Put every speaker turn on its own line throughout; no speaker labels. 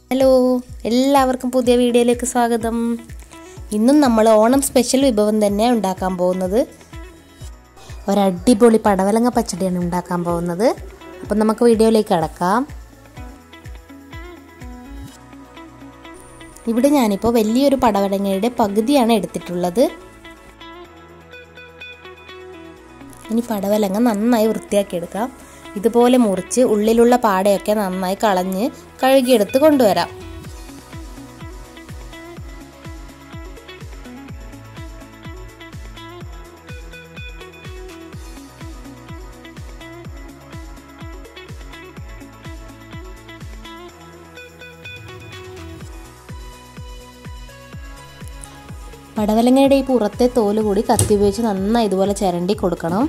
hello എല്ലാവർക്കും പുതിയ വീഡിയോയിലേക്ക് സ്വാഗതം ഇന്നും നമ്മൾ ഓണം സ്പെഷ്യൽ വിഭവം തന്നെ ഉണ്ടാക്കാൻ പോകുന്നത് ഒരടിപൊളി പടവലങ്ങ പച്ചടിയാണ് ഉണ്ടാക്കാൻ പോകുന്നത് അപ്പം നമുക്ക് വീഡിയോയിലേക്ക് കടക്കാം ഇവിടെ ഞാനിപ്പോൾ വലിയൊരു പടവലങ്ങയുടെ പകുതിയാണ് എടുത്തിട്ടുള്ളത് ഇനി പടവലങ്ങ നന്നായി വൃത്തിയാക്കി എടുക്കാം ഇതുപോലെ മുറിച്ച് ഉള്ളിലുള്ള പാടയൊക്കെ നന്നായി കളഞ്ഞ് കഴുകിയെടുത്ത് കൊണ്ടുവരാം പടവലങ്ങയുടെ ഈ പുറത്തെ തോല് കൂടി കത്തി ഉപയോഗിച്ച് നന്നായി ഇതുപോലെ ചിരണ്ടി കൊടുക്കണം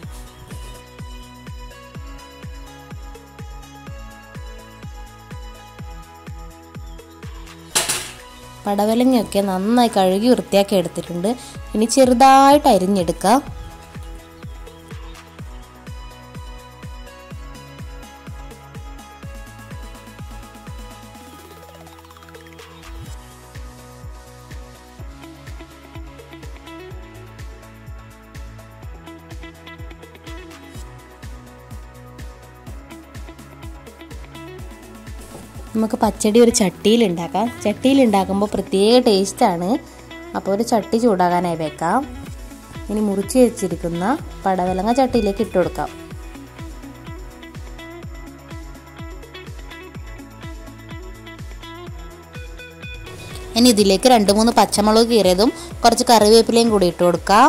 പടവലങ്ങയൊക്കെ നന്നായി കഴുകി വൃത്തിയാക്കി എടുത്തിട്ടുണ്ട് ഇനി ചെറുതായിട്ട് അരിഞ്ഞെടുക്കാം നമുക്ക് പച്ചടി ഒരു ചട്ടിയിൽ ഉണ്ടാക്കാം ചട്ടിയിൽ ഉണ്ടാക്കുമ്പോൾ പ്രത്യേക ടേസ്റ്റാണ് അപ്പോൾ ഒരു ചട്ടി ചൂടാകാനായി വെക്കാം ഇനി മുറിച്ച് വെച്ചിരിക്കുന്ന പടവലങ്ങ ചട്ടിയിലേക്ക് ഇട്ട് കൊടുക്കാം ഇനി ഇതിലേക്ക് രണ്ട് മൂന്ന് പച്ചമുളക് കീറിയതും കുറച്ച് കറിവേപ്പിലയും കൂടി ഇട്ട് കൊടുക്കാം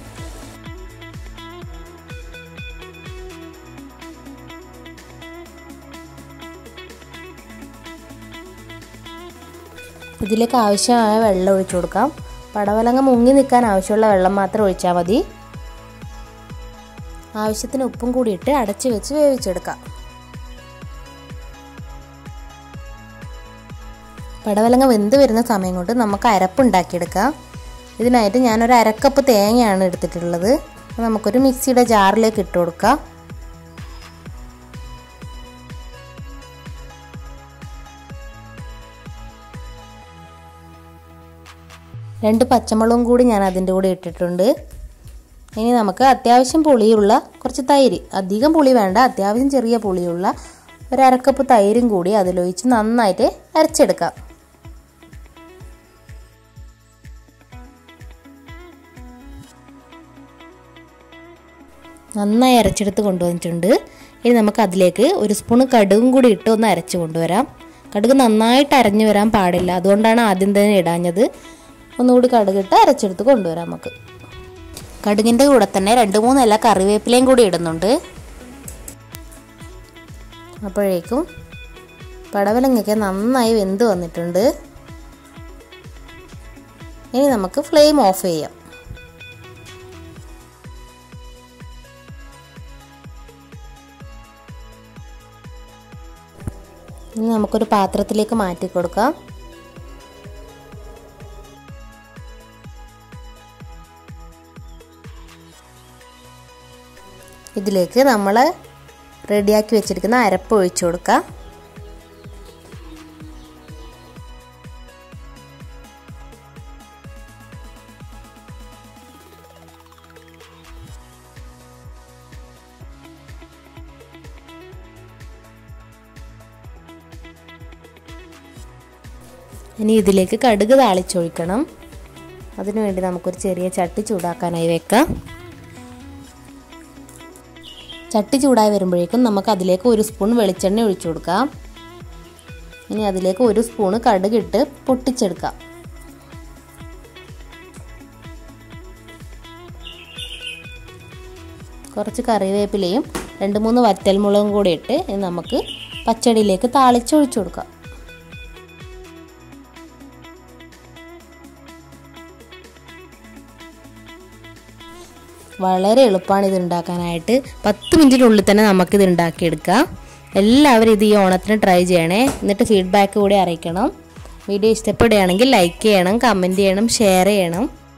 ഇതിലേക്ക് ആവശ്യമായ വെള്ളം ഒഴിച്ചു കൊടുക്കാം പടവലങ്ങ മുങ്ങി നിൽക്കാൻ ആവശ്യമുള്ള വെള്ളം മാത്രം ഒഴിച്ചാൽ മതി ആവശ്യത്തിന് ഉപ്പും കൂടി ഇട്ട് അടച്ചു വെച്ച് വേവിച്ചെടുക്കാം പടവലങ്ങ വെന്ത് വരുന്ന സമയം കൊണ്ട് നമുക്ക് അരപ്പ് ഉണ്ടാക്കിയെടുക്കാം ഇതിനായിട്ട് ഞാനൊരു അരക്കപ്പ് തേങ്ങയാണ് എടുത്തിട്ടുള്ളത് നമുക്കൊരു മിക്സിയുടെ ജാറിലേക്ക് ഇട്ട് കൊടുക്കാം രണ്ട് പച്ചമുളകും കൂടി ഞാൻ അതിൻ്റെ കൂടെ ഇട്ടിട്ടുണ്ട് ഇനി നമുക്ക് അത്യാവശ്യം പുളിയുള്ള കുറച്ച് തൈര് അധികം പുളി വേണ്ട അത്യാവശ്യം ചെറിയ പുളിയുള്ള ഒരു അരക്കപ്പ് തൈരും കൂടി അതിലൊഴിച്ച് നന്നായിട്ട് അരച്ചെടുക്കാം നന്നായി അരച്ചെടുത്ത് കൊണ്ടുവന്നിട്ടുണ്ട് ഇനി നമുക്ക് അതിലേക്ക് ഒരു സ്പൂൺ കടുകും കൂടി ഇട്ട് ഒന്ന് അരച്ച് കൊണ്ടുവരാം കടുക് നന്നായിട്ട് അരഞ്ഞു വരാൻ പാടില്ല അതുകൊണ്ടാണ് ആദ്യം തന്നെ ഇടാഞ്ഞത് ഒന്നുകൂടി കടുകിട്ട് അരച്ചെടുത്ത് കൊണ്ടുവരാം നമുക്ക് കടുകിൻ്റെ കൂടെ തന്നെ രണ്ട് മൂന്ന് ഇല കറിവേപ്പിലയും കൂടി ഇടുന്നുണ്ട് അപ്പോഴേക്കും പടവലങ്ങയൊക്കെ നന്നായി വെന്ത് വന്നിട്ടുണ്ട് ഇനി നമുക്ക് ഫ്ലെയിം ഓഫ് ചെയ്യാം ഇനി നമുക്കൊരു പാത്രത്തിലേക്ക് മാറ്റി കൊടുക്കാം ഇതിലേക്ക് നമ്മൾ റെഡിയാക്കി വെച്ചിരിക്കുന്ന അരപ്പ് ഒഴിച്ചു കൊടുക്കാം ഇനി ഇതിലേക്ക് കടുക് താളിച്ചൊഴിക്കണം അതിനുവേണ്ടി നമുക്കൊരു ചെറിയ ചട്ടി ചൂടാക്കാനായി വെക്കാം ചട്ടി ചൂടായി വരുമ്പോഴേക്കും നമുക്ക് അതിലേക്ക് ഒരു സ്പൂൺ വെളിച്ചെണ്ണ ഒഴിച്ചു കൊടുക്കാം ഇനി അതിലേക്ക് ഒരു സ്പൂണ് കടുകിട്ട് പൊട്ടിച്ചെടുക്കാം കുറച്ച് കറിവേപ്പിലയും രണ്ട് മൂന്ന് വറ്റൽമുളകും കൂടി ഇട്ട് ഇനി നമുക്ക് പച്ചടിയിലേക്ക് താളിച്ചൊഴിച്ചു കൊടുക്കാം വളരെ എളുപ്പമാണ് ഇത് ഉണ്ടാക്കാനായിട്ട് പത്ത് മിനിറ്റിനുള്ളിൽ തന്നെ നമുക്കിത് ഉണ്ടാക്കിയെടുക്കാം എല്ലാവരും ഇത് ഈ ഓണത്തിന് ട്രൈ ചെയ്യണേ എന്നിട്ട് ഫീഡ്ബാക്ക് കൂടി അറിയിക്കണം വീഡിയോ ഇഷ്ടപ്പെടുകയാണെങ്കിൽ ലൈക്ക് ചെയ്യണം കമൻറ്റ് ചെയ്യണം ഷെയർ ചെയ്യണം